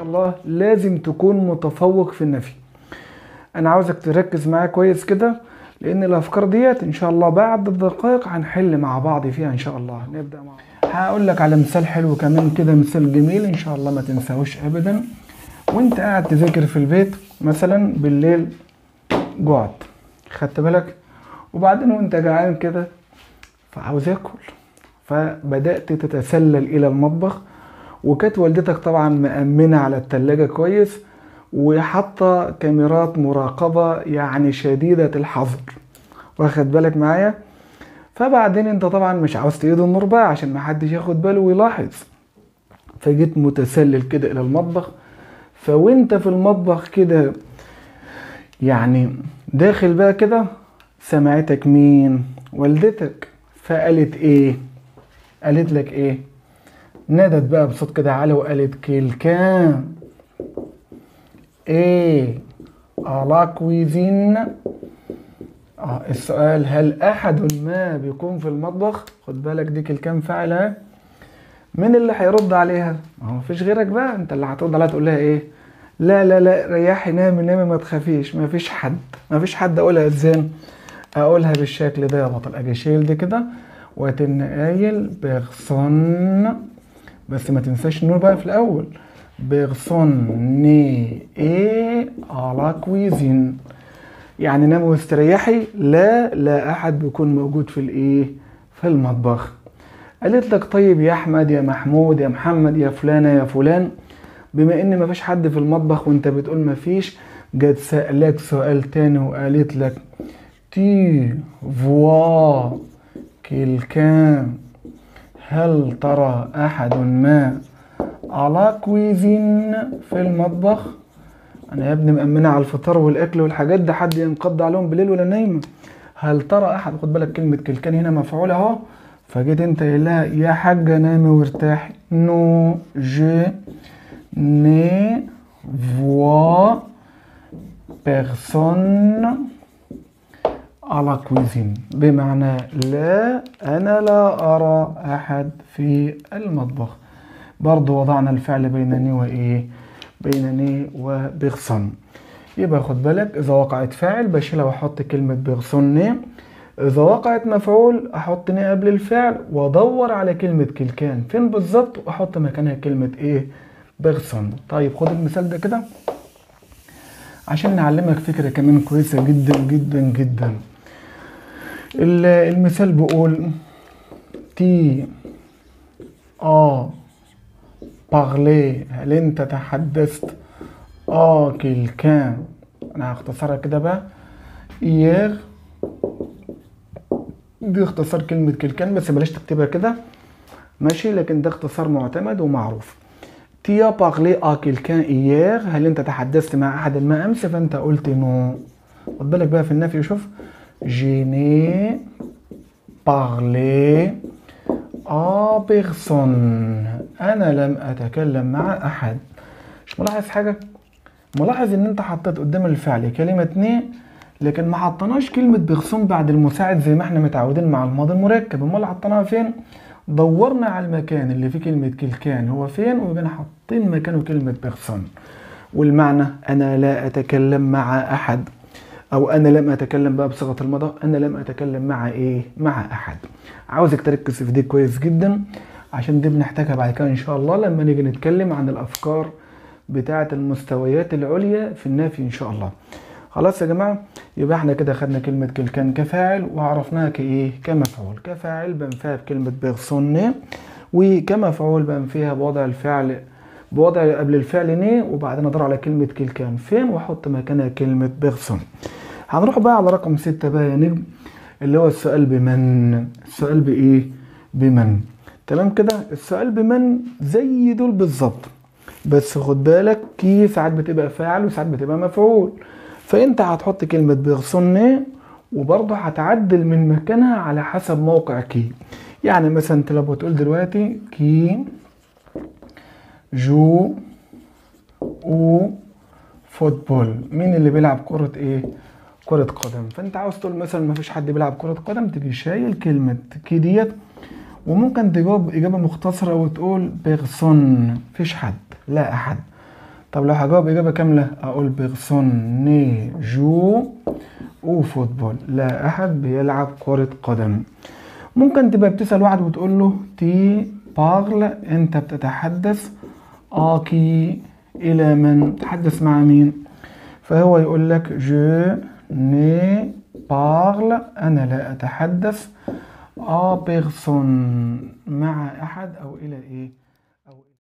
الله لازم تكون متفوق في النفي انا عاوزك تركز معايا كويس كده لان الافكار ديت ان شاء الله بعد دقائق هنحل مع بعض فيها ان شاء الله نبدا مع هقول لك على مثال حلو كمان كده مثال جميل ان شاء الله ما تنساهوش ابدا وانت قاعد تذاكر في البيت مثلا بالليل جعت خدت بالك وبعدين وانت جعان كده فعاوز اكل فبدات تتسلل الى المطبخ وكانت والدتك طبعا مأمنة على التلاجة كويس وحاطة كاميرات مراقبة يعني شديدة الحظر واخد بالك معايا فبعدين انت طبعا مش عاوز تقيد النور بقى عشان محدش ياخد باله ويلاحظ فجيت متسلل كده الى المطبخ فوانت في المطبخ كده يعني داخل بقى كده سمعتك مين والدتك فقالت ايه قالت لك ايه نادت بقى بصوت كده عالي وقالت كيلكان ايه على كويزين اه السؤال هل احد ما بيكون في المطبخ خد بالك دي كيلكان فاعل مين اللي هيرد عليها ما هو مفيش غيرك بقى انت اللي هترد عليها تقول لها ايه لا لا لا ريحي نامي نامي ما تخافيش مفيش حد مفيش حد اقولها ازاي اقولها بالشكل ده يا بطل اجي شيل دي كده وتن قايل بيرسون بس ما تنساش النور بقى في الاول بيرسون ني ايه على كويزين يعني نامي واستريحي لا لا احد بيكون موجود في الايه في المطبخ قالت لك طيب يا احمد يا محمود يا محمد يا فلانه يا فلان بما ان مفيش حد في المطبخ وانت بتقول مفيش جت سألك سؤال تاني وقالت لك تي فوا كيلكان هل ترى احد ما على كويزين في المطبخ انا يا ابني مأمنة على الفطار والاكل والحاجات ده حد ينقض عليهم بالليل ولا نايمة هل ترى احد خد بالك كلمة كيلكان هنا مفعول اهو فجيت انت قايل لها يا حاجة نامي وارتاحي نو جي ني فوا بيرسون على كويزين بمعنى لا أنا لا أرى أحد في المطبخ برضو وضعنا الفعل بينني وإيه بينني وبيرسون يبقى خد بالك إذا وقعت فاعل بشيلها وأحط كلمة بيرسوني إذا وقعت مفعول أحط ني قبل الفعل وأدور على كلمة كلكان فين بالظبط وأحط مكانها كلمة إيه بيرسون طيب خد المثال ده كده عشان نعلمك فكرة كمان كويسة جدا جدا جدا المثال بيقول تي اه بارلي هل انت تحدثت اه كيلكان انا هختصرها كده بقى ايير دي اختصار كلمة كيلكان بس بلاش تكتبها كده ماشي لكن ده اختصار معتمد ومعروف تي بارلي ا كيلكان ايير هل انت تحدثت مع احد ما امس فانت قلت نو خد بالك بقى في النفي شوف Je n'ai parlé à personne أنا لم أتكلم مع أحد مش ملاحظ حاجة؟ ملاحظ إن أنت حطيت قدام الفعل كلمة ني لكن ما حطيناش كلمة بيرسون بعد المساعد زي ما احنا متعودين مع الماضي المركب امال حطيناها فين؟ دورنا على المكان اللي فيه كلمة كلكان هو فين وبقينا حاطين مكانه كلمة بيرسون والمعنى أنا لا أتكلم مع أحد او انا لم اتكلم بقى بصيغه الماضي انا لم اتكلم مع ايه مع احد عاوزك تركز في دي كويس جدا عشان دي بنحتاجها بعد كده ان شاء الله لما نيجي نتكلم عن الافكار بتاعه المستويات العليا في النفي ان شاء الله خلاص يا جماعه يبقى احنا كده خدنا كلمه كلكان كفاعل وعرفناها كايه كمفعول كفاعل بنفيها بكلمه بيرسون وكمفعول بنفيها بوضع الفعل بوضع قبل الفعل ني وبعدين ادور على كلمة كلكان فين واحط مكانها كلمة بيرسون هنروح بقى على رقم ستة بقى يا نجم اللي هو السؤال بمن السؤال بايه بمن تمام كده السؤال بمن زي دول بالظبط بس خد بالك كي ساعات بتبقى فاعل وساعات بتبقى مفعول فانت هتحط كلمة بيرسون وبرضه هتعدل من مكانها على حسب موقع كي يعني مثلا انت لو بتقول دلوقتي كي جو او فوتبول مين اللي بيلعب كرة ايه كرة قدم فانت عاوز تقول مثلا ما فيش حد بيلعب كرة قدم تيجي شايل كلمة كي ديت وممكن تجاوب إجابة مختصرة وتقول بيرسون مفيش حد لا أحد طب لو هجاوب إجابة كاملة أقول بيرسون ني جو أو فوتبول لا أحد بيلعب كرة قدم ممكن تبقى بتسأل واحد وتقول له تي بارل أنت بتتحدث آكي إلى من تحدث مع مين فهو يقول لك جو ني بارل أنا لا أتحدث آ بيرسون مع أحد أو إلى إيه